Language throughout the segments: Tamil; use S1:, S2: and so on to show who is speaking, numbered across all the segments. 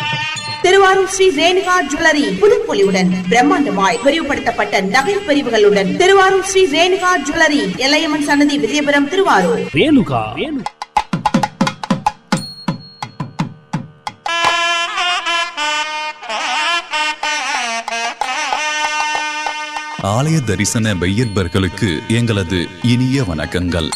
S1: திருவாரூர் ஸ்ரீ ரேணுகா ஜுவல்லரி புதுப்பொலிவுடன் பிரம்மாண்டமாய் விரிவுபடுத்தப்பட்ட நகை பிரிவுகளுடன் திருவாரூர் ஸ்ரீ ரேணுகா ஜுவல்லரி எல்லையம்மன் சன்னதி விஜயபுரம் திருவாரூர்
S2: ரேணுகா ரேணு
S3: ஆலய தரிசன மெய்யன்பர்களுக்கு எங்களது இனிய வணக்கங்கள்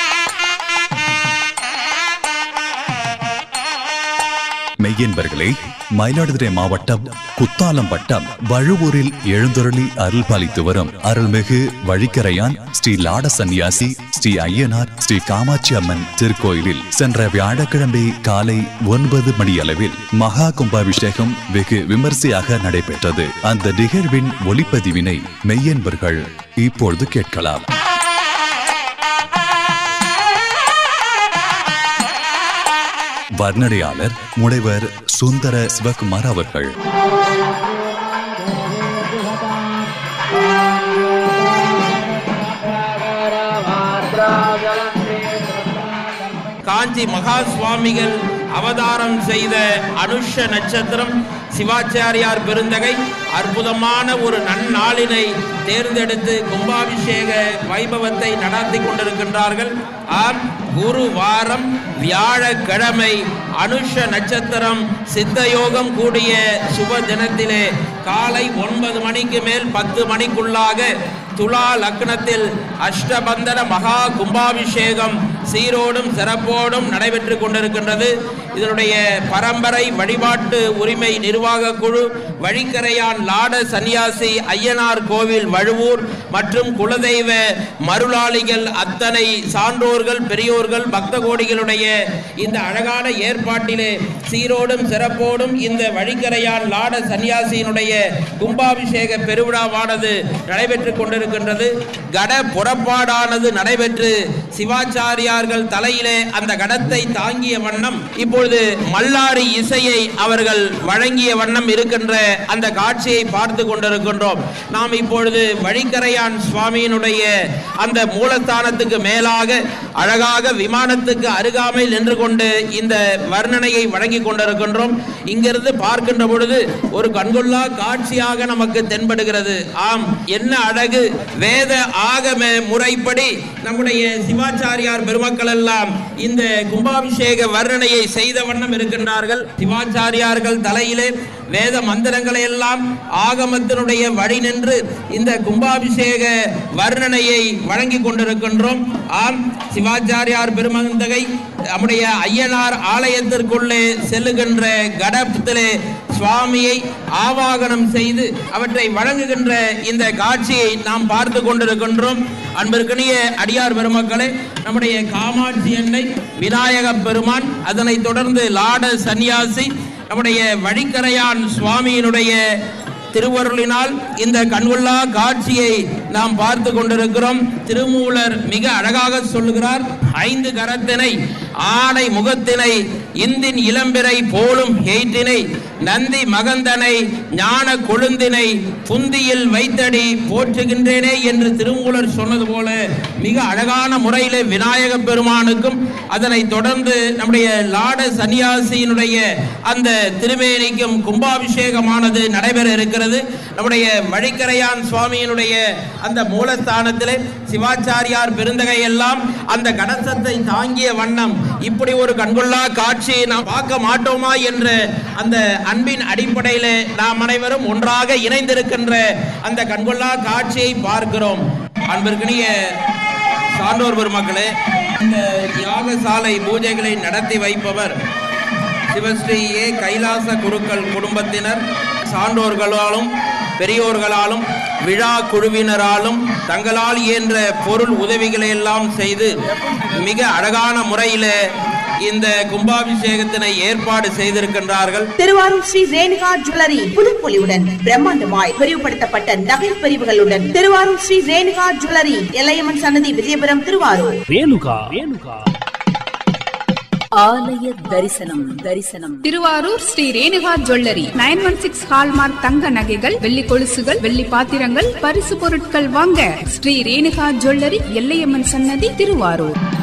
S3: மெய்யன்பர்களே மயிலாடுதுறை மாவட்டம் குத்தாலம் வட்டம் வழுவூரில் எழுந்தருளி அருள் பாலித்து வரும் அருள்மிகு வழிக்கரையான் ஸ்ரீ லாட சந்நியாசி ஸ்ரீ ஐயனார் ஸ்ரீ காமாட்சி அம்மன் திருக்கோயிலில் சென்ற வியாழக்கிழமை காலை ஒன்பது மணி அளவில் மகா கும்பாபிஷேகம் வெகு விமர்சையாக நடைபெற்றது அந்த நிகழ்வின் ஒளிப்பதிவினை மெய்யன்பர்கள் இப்பொழுது கேட்கலாம் வர்ணனையாளர் முனைவர் சுந்தர சிவகுமார் அவர்கள்
S4: காஞ்சி மகா சுவாமிகள் அவதாரம் செய்த அனுஷ நட்சத்திரம் சிவாச்சாரியார் பெருந்தகை அற்புதமான ஒரு நன்னாளினை தேர்ந்தெடுத்து கும்பாபிஷேக வைபவத்தை நடத்தி கொண்டிருக்கின்றார்கள் ஆம் குரு வாரம் வியாழக்கிழமை அனுஷ நட்சத்திரம் சித்தயோகம் கூடிய சுப தினத்திலே காலை ஒன்பது மணிக்கு மேல் பத்து மணிக்குள்ளாக துலா லக்னத்தில் அஷ்டபந்தன மகா கும்பாபிஷேகம் சீரோடும் சிறப்போடும் நடைபெற்று கொண்டிருக்கின்றது இதனுடைய பரம்பரை வழிபாட்டு உரிமை நிர்வாக குழு வழிக்கரையான் லாட சன்னியாசி ஐயனார் கோவில் வழுவூர் மற்றும் குலதெய்வ மருளாளிகள் அத்தனை சான்றோர்கள் பெரியோர்கள் பக்த கோடிகளுடைய இந்த அழகான ஏற்பாட்டிலே சீரோடும் சிறப்போடும் இந்த வழிக்கரையான் லாட சன்னியாசியினுடைய கும்பாபிஷேக பெருவிழாவானது நடைபெற்றுக் கொண்டிருக்கின்றது கட புறப்பாடானது நடைபெற்று சிவாச்சாரியார்கள் தலையிலே அந்த கடத்தை தாங்கிய வண்ணம் இப்பொழுது மல்லாரி இசையை அவர்கள் வழங்கிய வண்ணம் இருக்கின்ற அந்த காட்சியை பார்த்து கொண்டிருக்கின்றோம் நாம் இப்பொழுது வழிக்கரையான் சுவாமியினுடைய அந்த மூலஸ்தானத்துக்கு மேலாக அழகாக விமானத்துக்கு அருகாமையில் நின்று கொண்டு இந்த வர்ணனையை வழங்கி கொண்டிருக்கின்றோம் இங்கிருந்து பார்க்கின்ற பொழுது ஒரு கண்கொள்ளா காட்சியாக நமக்கு தென்படுகிறது ஆம் என்ன அழகு வேத ஆகம முறைப்படி நம்முடைய சிவாச்சாரியார் பெருமக்கள் எல்லாம் இந்த கும்பாபிஷேக வர்ணனையை செய்த வண்ணம் இருக்கின்றார்கள் சிவாச்சாரியார்கள் தலையிலே வேத மந்திரங்களை எல்லாம் ஆகமத்தினுடைய வழி நின்று இந்த கும்பாபிஷேக வர்ணனையை வழங்கி கொண்டிருக்கின்றோம் ஆம் சிவாச்சாரியார் பெருமந்தகை நம்முடைய ஐயனார் ஆலயத்திற்குள்ளே செல்லுகின்ற கடத்திலே சுவாமியை ஆவாகனம் செய்து அவற்றை வழங்குகின்ற இந்த காட்சியை நாம் பார்த்து கொண்டிருக்கின்றோம் அன்பிற்கனிய அடியார் பெருமக்களே நம்முடைய காமாட்சி அன்னை விநாயக பெருமான் அதனைத் தொடர்ந்து லாட சன்னியாசி நம்முடைய வழிக்கரையான் சுவாமியினுடைய திருவருளினால் இந்த கண்கொள்ளா காட்சியை நாம் பார்த்து கொண்டிருக்கிறோம் திருமூலர் மிக அழகாக சொல்லுகிறார் ஐந்து கரத்தினை ஆடை முகத்தினை இந்தின் இளம்பிறை போலும் எயிற்றினை நந்தி மகந்தனை ஞான கொழுந்தினை புந்தியில் வைத்தடி போற்றுகின்றேனே என்று திருமூலர் சொன்னது போல மிக அழகான முறையிலே விநாயக பெருமானுக்கும் அதனை தொடர்ந்து நம்முடைய லாட சன்னியாசியினுடைய அந்த திருமேனிக்கும் கும்பாபிஷேகமானது நடைபெற இருக்கிறது நம்முடைய வழிக்கரையான் சுவாமியினுடைய அந்த மூலஸ்தானத்திலே சிவாச்சாரியார் பெருந்தகை எல்லாம் அந்த கணசத்தை தாங்கிய வண்ணம் இப்படி ஒரு கண்கொள்ளா காட்சியை நாம் பார்க்க மாட்டோமா என்ற அந்த அன்பின் அடிப்படையிலே நாம் அனைவரும் ஒன்றாக இணைந்திருக்கின்ற அந்த கண்கொள்ளா காட்சியை பார்க்கிறோம் அன்பிற்கினிய சான்றோர் பெருமக்களே இந்த யாகசாலை பூஜைகளை நடத்தி வைப்பவர் சிவஸ்ரீ ஏ கைலாச குருக்கள் குடும்பத்தினர் சான்றோர்களாலும் பெரியோர்களாலும் விழா குழுவினராலும் தங்களால் இயன்ற பொருள் உதவிகளை எல்லாம் செய்து மிக அழகான முறையில் இந்த கும்பாபிஷேகத்தினை ஏற்பாடு செய்திருக்கின்றார்கள்
S1: திருவாரூர் ஸ்ரீ ரேணுகா ஜுவல்லரி புதுப்பொலிவுடன் பிரம்மாண்டமாய் விரிவுபடுத்தப்பட்ட நகை பிரிவுகளுடன் திருவாரூர் ஸ்ரீ ரேணுகா ஜுவல்லரி எல்லையம்மன் சன்னதி விஜயபுரம் திருவாரூர்
S2: ரேணுகா ரேணுகா
S5: ஆலய தரிசனம் தரிசனம்
S6: Thiruvarur Sri Renuka jewellery nine one six hallmark தங்க நகைகள் வெள்ளி கொலுசுகள் வெள்ளி பாத்திரங்கள் பரிசு பொருட்கள் வாங்க ஸ்ரீ ரேணுகா ஜுவல்லரி எல்லையம்மன் சன்னதி திருவாரூர்